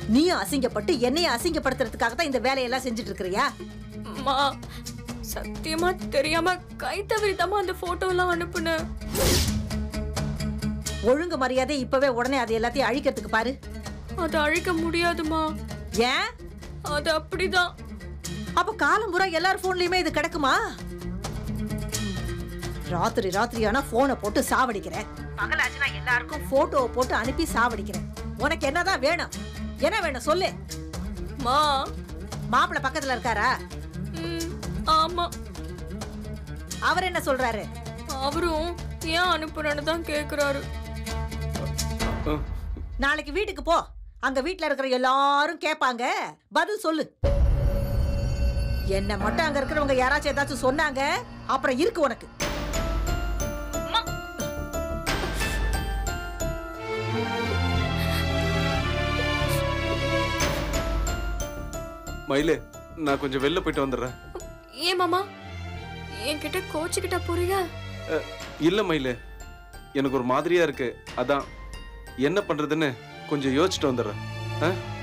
நீயும் அசிங்கப்பட்டு என்னையும் அசிங்கப்படுத்துறதுக்காக தான் இந்த வேலையெல்லாம் செஞ்சுட்டு இருக்கிறியா அம்மா சத்தியமா தெரியாம கை தவறிதாம்மா அந்த போட்டோ எல்லாம் அனுப்புனேன் ஒழுங்கு மரியாதை இப்பவே உடனே அது எல்லாத்தையும் அழிக்கிறதுக்கு பாரு அதை அழிக்க முடியாதுமா ஏன் அது அப்படிதான் அப்ப காலம் பூரா எல்லார் போன்லயுமே இது கிடக்குமா ராத்திரி ராத்திரி ஆனா போனை போட்டு சாவடிக்கிறேன் பகலாச்சுனா எல்லாருக்கும் போட்டோவை போட்டு அனுப்பி சாவடிக்கிறேன் உனக்கு என்னதான் வேணும் என்ன வேணும் சொல்லு மா மாப்பிள்ளை பக்கத்துல இருக்காரா ம், ஆமா அவர் என்ன சொல்றாரு அவரும் ஏன் அனுப்புறேன்னு தான் கேக்குறாரு அஹ், நாளைக்கு வீட்டுக்கு போ அங்க வீட்ல இருக்கிற எல்லாரும் கேட்பாங்க பதில் சொல்லு என்ன மட்டும் அங்க இருக்கிறவங்க யாராச்சும் ஏதாச்சும் சொன்னாங்க அப்புறம் இருக்கு உனக்கு மயிலு நான் கொஞ்சம் வெளில போயிட்டு வந்துடுறேன் ஏன் மாமா என்கிட்ட கோச்சுக்கிட்ட போறீங்க அஹ், இல்ல மயிலு எனக்கு ஒரு மாதிரியா இருக்கு அதான் என்ன பண்றதுன்னு கொஞ்சம் யோசிச்சுட்டு வந்துடுறேன் ஆ